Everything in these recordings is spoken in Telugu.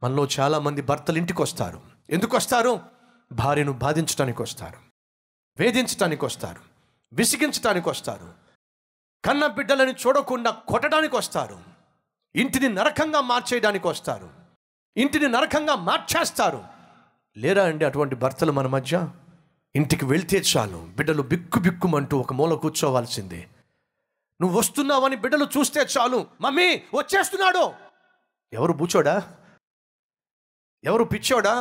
మనలో చాలామంది భర్తలు ఇంటికి వస్తారు ఎందుకు వస్తారు భార్యను బాధించడానికి వస్తారు వేధించడానికి వస్తారు విసిగించడానికి వస్తారు కన్న బిడ్డలని చూడకుండా కొట్టడానికి వస్తారు ఇంటిని నరకంగా మార్చేయడానికి వస్తారు ఇంటిని నరకంగా మార్చేస్తారు లేరా అండి అటువంటి భర్తలు మన మధ్య ఇంటికి వెళ్తే చాలు బిడ్డలు బిక్కు బిక్కుమంటూ ఒక మూల కూర్చోవాల్సిందే నువ్వు వస్తున్నావని బిడ్డలు చూస్తే చాలు మమ్మీ వచ్చేస్తున్నాడు ఎవరు బూచోడా ఎవరు పిచ్చోడా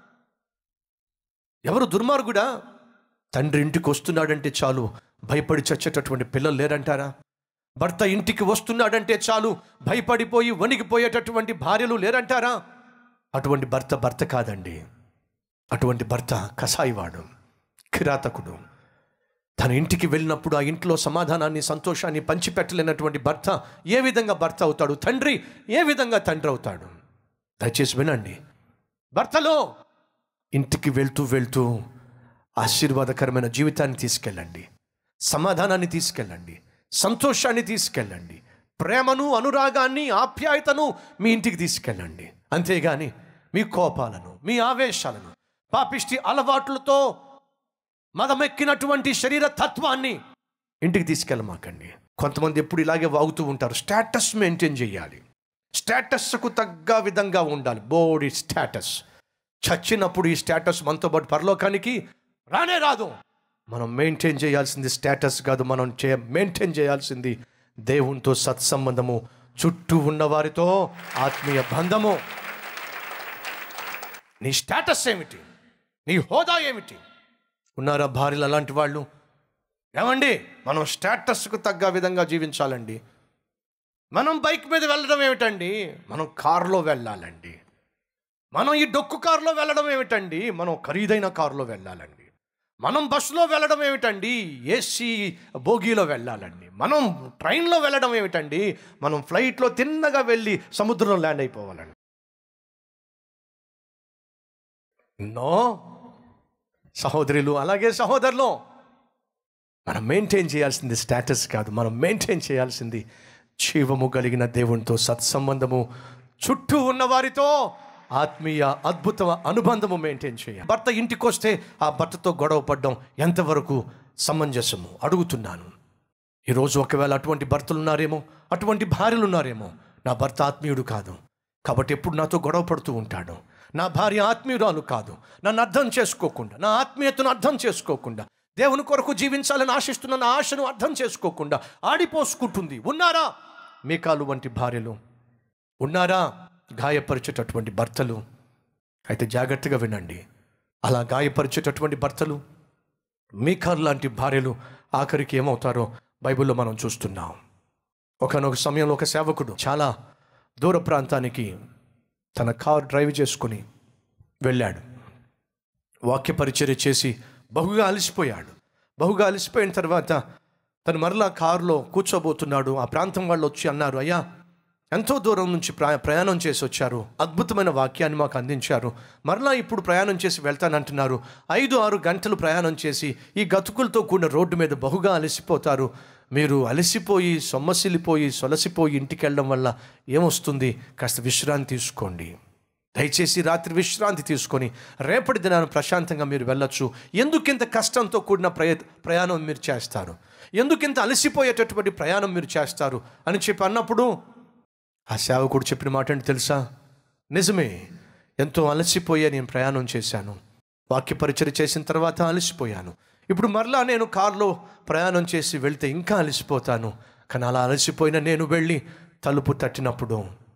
ఎవరు దుర్మార్గుడా తండ్రి ఇంటికి వస్తున్నాడంటే చాలు భయపడి చచ్చేటటువంటి పిల్లలు లేరంటారా భర్త ఇంటికి వస్తున్నాడంటే చాలు భయపడిపోయి వణికిపోయేటటువంటి భార్యలు లేరంటారా అటువంటి భర్త భర్త కాదండి అటువంటి భర్త కసాయివాడు కిరాతకుడు తన ఇంటికి వెళ్ళినప్పుడు ఆ ఇంట్లో సమాధానాన్ని సంతోషాన్ని పంచిపెట్టలేనటువంటి భర్త ఏ విధంగా భర్త అవుతాడు తండ్రి ఏ విధంగా తండ్రి అవుతాడు దయచేసి వినండి భర్తలో ఇంటికి వెళ్తూ వెళ్తూ ఆశీర్వాదకరమైన జీవితాన్ని తీసుకెళ్ళండి సమాధానాన్ని తీసుకెళ్ళండి సంతోషాన్ని తీసుకెళ్ళండి ప్రేమను అనురాగాన్ని ఆప్యాయతను మీ ఇంటికి తీసుకెళ్ళండి అంతేగాని మీ కోపాలను మీ ఆవేశాలను పాపిష్టి అలవాట్లతో మదమెక్కినటువంటి శరీర తత్వాన్ని ఇంటికి తీసుకెళ్ళమాకండి కొంతమంది ఎప్పుడు ఇలాగే వాగుతూ ఉంటారు స్టేటస్ మెయింటైన్ చేయాలి స్టేటస్కు తగ్గ విధంగా ఉండాలి బోడీ స్టేటస్ చచ్చినప్పుడు ఈ స్టేటస్ మనతో పాటు పరలోకానికి రానే రాదు మనం మెయింటైన్ చేయాల్సింది స్టేటస్ కాదు మనం చే మెయింటైన్ చేయాల్సింది దేవునితో సత్సంబంధము చుట్టూ ఉన్న వారితో ఆత్మీయ బంధము నీ స్టేటస్ ఏమిటి నీ హోదా ఏమిటి ఉన్నారా భార్యలు అలాంటి వాళ్ళు ఏమండి మనం స్టేటస్కు తగ్గ విధంగా జీవించాలండి మనం బైక్ మీద వెళ్ళడం ఏమిటండి మనం కారులో వెళ్ళాలండి మనం ఈ డొక్కు కారులో వెళ్ళడం ఏమిటండి మనం ఖరీదైన కారులో వెళ్ళాలండి మనం బస్సులో వెళ్ళడం ఏమిటండి ఏసీ బోగీలో వెళ్ళాలండి మనం ట్రైన్లో వెళ్ళడం ఏమిటండి మనం ఫ్లైట్లో తిన్నగా వెళ్ళి సముద్రంలో ల్యాండ్ అయిపోవాలండి నో సహోదరులు అలాగే సహోదరులు మనం మెయింటైన్ చేయాల్సింది స్టేటస్ కాదు మనం మెయింటైన్ చేయాల్సింది జీవము కలిగిన దేవునితో సత్సంబంధము చుట్టూ ఉన్న వారితో ఆత్మీయ అద్భుత అనుబంధము మెయింటైన్ చేయాలి భర్త ఇంటికి వస్తే ఆ భర్తతో గొడవ పడడం ఎంతవరకు సమంజసము అడుగుతున్నాను ఈరోజు ఒకవేళ అటువంటి భర్తలు ఉన్నారేమో అటువంటి భార్యలు ఉన్నారేమో నా భర్త ఆత్మీయుడు కాదు కాబట్టి ఎప్పుడు నాతో గొడవ పడుతూ ఉంటాడు నా భార్య ఆత్మీయురాలు కాదు నన్ను అర్థం చేసుకోకుండా నా ఆత్మీయతను అర్థం చేసుకోకుండా దేవుని కొరకు జీవించాలని ఆశిస్తున్న నా ఆశను అర్థం చేసుకోకుండా ఆడిపోసుకుంటుంది ఉన్నారా మీకాలు వంటి భార్యలు ఉన్నారా గాయపరిచేటటువంటి భర్తలు అయితే జాగ్రత్తగా వినండి అలా గాయపరిచేటటువంటి భర్తలు మీకాలు లాంటి భార్యలు ఆఖరికి ఏమవుతారో బైబిల్లో మనం చూస్తున్నాం ఒకనొక సమయంలో ఒక సేవకుడు చాలా దూర ప్రాంతానికి తన కార్ డ్రైవ్ చేసుకుని వెళ్ళాడు వాక్య పరిచర్య చేసి బహుగా అలసిపోయాడు బహుగా అలసిపోయిన తర్వాత తను మరలా కారులో కూర్చోబోతున్నాడు ఆ ప్రాంతం వాళ్ళు వచ్చి అన్నారు అయ్యా ఎంతో దూరం నుంచి ప్రా ప్రయాణం చేసి వచ్చారు అద్భుతమైన వాక్యాన్ని మాకు అందించారు మరలా ఇప్పుడు ప్రయాణం చేసి వెళ్తానంటున్నారు ఐదు ఆరు గంటలు ప్రయాణం చేసి ఈ గతుకులతో కూడిన రోడ్డు మీద బహుగా అలసిపోతారు మీరు అలసిపోయి సొమ్మసిల్లిపోయి సొలసిపోయి ఇంటికి వెళ్ళడం వల్ల ఏమొస్తుంది కాస్త విశ్రాంతి తీసుకోండి దయచేసి రాత్రి విశ్రాంతి తీసుకొని రేపటి దినాన్ని ప్రశాంతంగా మీరు వెళ్ళొచ్చు ఎందుకింత కష్టంతో కూడిన ప్రయ ప్రయాణం మీరు చేస్తారు ఎందుకింత అలసిపోయేటటువంటి ప్రయాణం మీరు చేస్తారు అని చెప్పి అన్నప్పుడు ఆ సేవకుడు చెప్పిన మాట ఏంటి తెలుసా నిజమే ఎంతో అలసిపోయే నేను ప్రయాణం చేశాను వాక్య పరిచయం చేసిన తర్వాత అలసిపోయాను ఇప్పుడు మరలా నేను కారులో ప్రయాణం చేసి వెళ్తే ఇంకా అలసిపోతాను కానీ అలా అలసిపోయిన నేను వెళ్ళి తలుపు తట్టినప్పుడు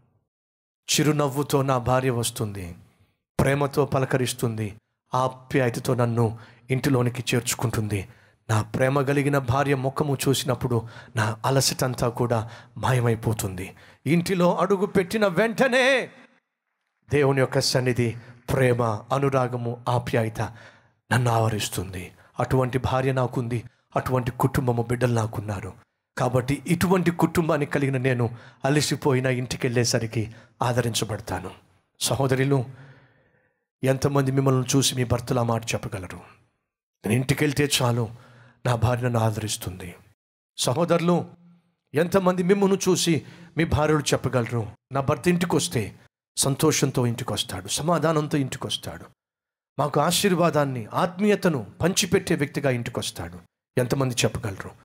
చిరునవ్వుతో నా భార్య వస్తుంది ప్రేమతో పలకరిస్తుంది ఆప్యాయతతో నన్ను ఇంటిలోనికి చేర్చుకుంటుంది నా ప్రేమ కలిగిన భార్య ముఖము చూసినప్పుడు నా అలసటంతా కూడా మాయమైపోతుంది ఇంటిలో అడుగు పెట్టిన వెంటనే దేవుని యొక్క సన్నిధి ప్రేమ అనురాగము ఆప్యాయత నన్ను ఆవరిస్తుంది అటువంటి భార్య నాకుంది అటువంటి కుటుంబము బిడ్డలు నాకున్నారు కాబట్టి ఇటువంటి కుటుంబాన్ని కలిగిన నేను అలసిపోయిన ఇంటికి వెళ్ళేసరికి ఆదరించబడతాను సహోదరులు ఎంతమంది మిమ్మల్ని చూసి మీ భర్తలు ఆ మాట చెప్పగలరు నేను ఇంటికి వెళ్తే చాలు నా భార్య నన్ను ఆదరిస్తుంది సహోదరులు ఎంతమంది మిమ్మల్ని చూసి మీ భార్యలు చెప్పగలరు నా భర్త ఇంటికి వస్తే సంతోషంతో ఇంటికి వస్తాడు సమాధానంతో ఇంటికి వస్తాడు మాకు ఆశీర్వాదాన్ని ఆత్మీయతను పంచిపెట్టే వ్యక్తిగా ఇంటికి వస్తాడు ఎంతమంది చెప్పగలరు